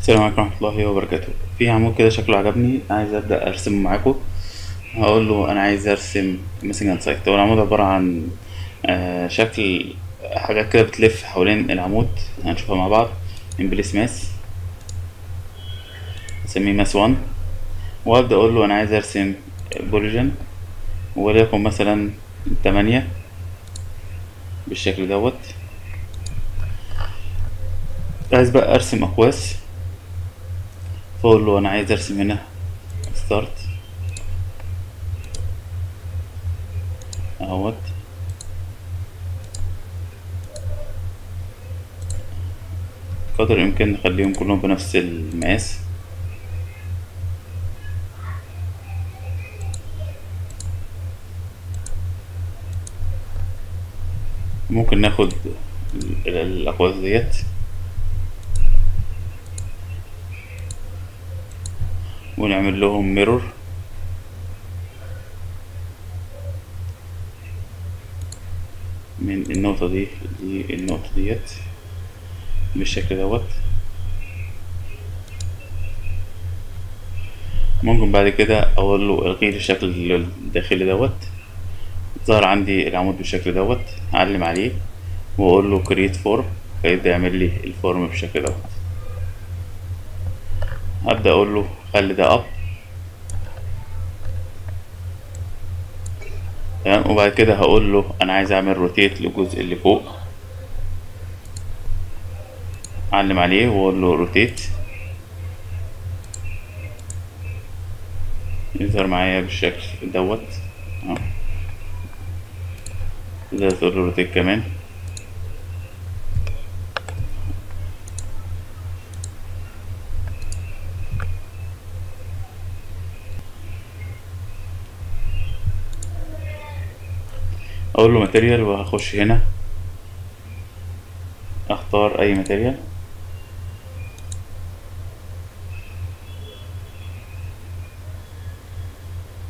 السلام عليكم ورحمة الله وبركاته في عمود كده شكله عجبني عايز أبدأ أرسمه معاكم هقول له أنا عايز أرسم ميسنج أند سايت هو العمود عبارة عن آه، شكل حاجات كده بتلف حوالين العمود هنشوفها مع بعض من بليس ماس أسميه ماس 1 وأبدأ أقول له أنا عايز أرسم بوليجن وليكن مثلا تمانية بالشكل دوت عايز بقى أرسم أقواس فأقول له أنا عايز أرسم هنا ستارت أهوت قدر الإمكان نخليهم كلهم بنفس المقاس ممكن ناخد ال- الأقواس ديت ونعمل لهم ميرور من النقطة دي للنقطة ديت بالشكل دوت ممكن بعد كده أقول له الغي لي الشكل الداخلي دوت ظهر عندي العمود بالشكل دوت أعلم عليه وأقول له create form فيبدأ يعمل لي الفورم بالشكل دوت هبدأ أقول له خلي ده أب تمام وبعد كده هقول له أنا عايز أعمل روتيت للجزء اللي فوق أعلم عليه وأقول له روتيت يظهر معايا بالشكل دوت أهو تقدر تقول له روتيت كمان اقول له ماتيريال وهخش هنا اختار اي ماتيريال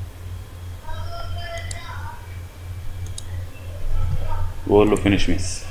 واقول له فينيش ميس